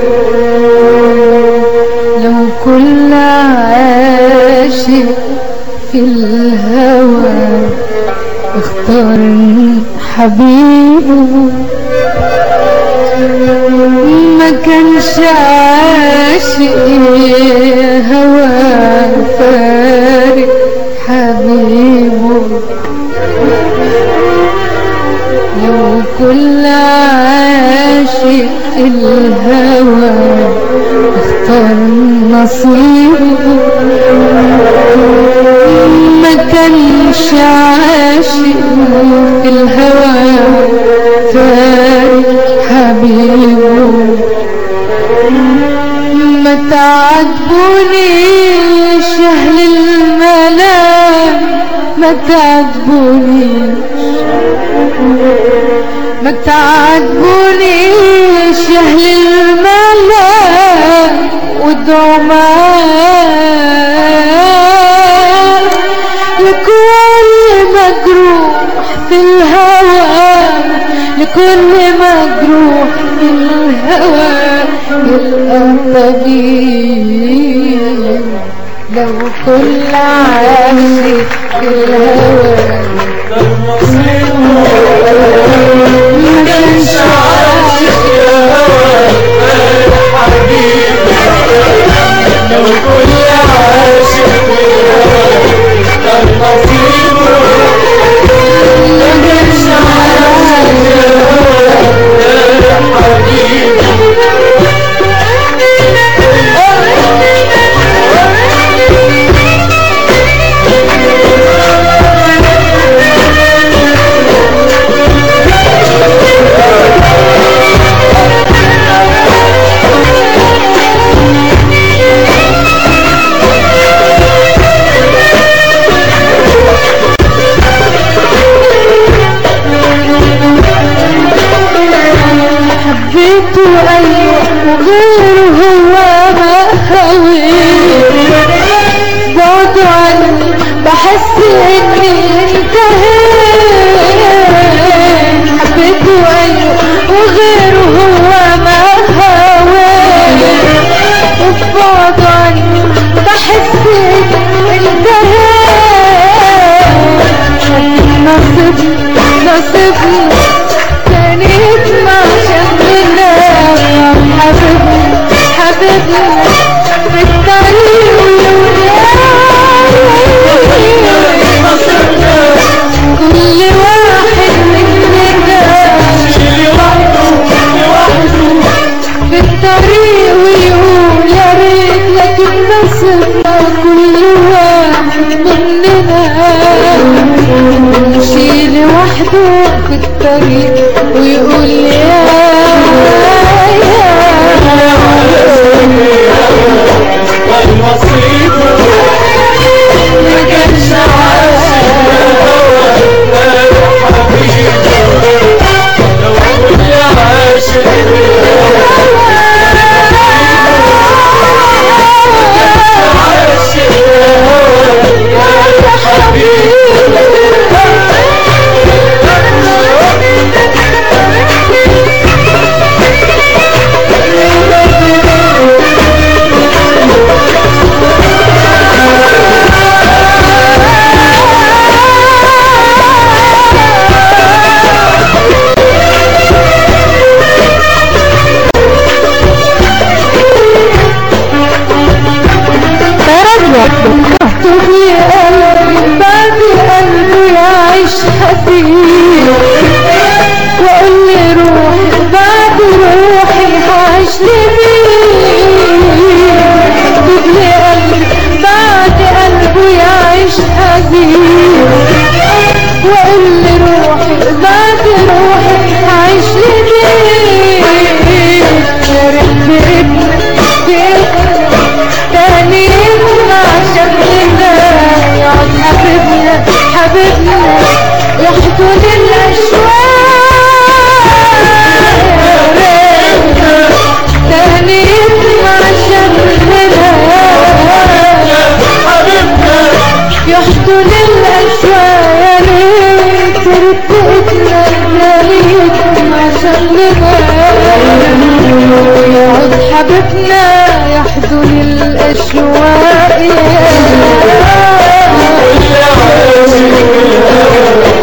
لو كل عاشق في الهوى اختار حبيبه ما كانش عاشق هوى فارق حبيبه لو كل عاشق الهوى اختار نصيبه ما كانش عاشق في الهوى فارق حبيبه ما تعاتبونيش اهل الملام ما تعاتبونيش ما تعاتبونيش يا اهل الملام والدعماء لكل مجروح في الهوى لكل مجروح في الهوى يلقى طبيب لو كل عاشق في الهوى ما كانش عاشق لو كل عاشق كان نصيبه ما كانش حبيته ايوه وغيره هو ما هويت بعد عني بحس اني انتهيت حبيته ايوه وغيره هو ما هويت وفي بعد عني بحس اني انتهيت نصيبني نصيبني كانت مع شمنا حبيبنا حبيبنا في الطريق كل واحد مننا في الطريق ويقول يا ريت لكن نصيبنا كل واحد مننا يمشي لوحده في الطريق بعدنا يحضن الأشواق يا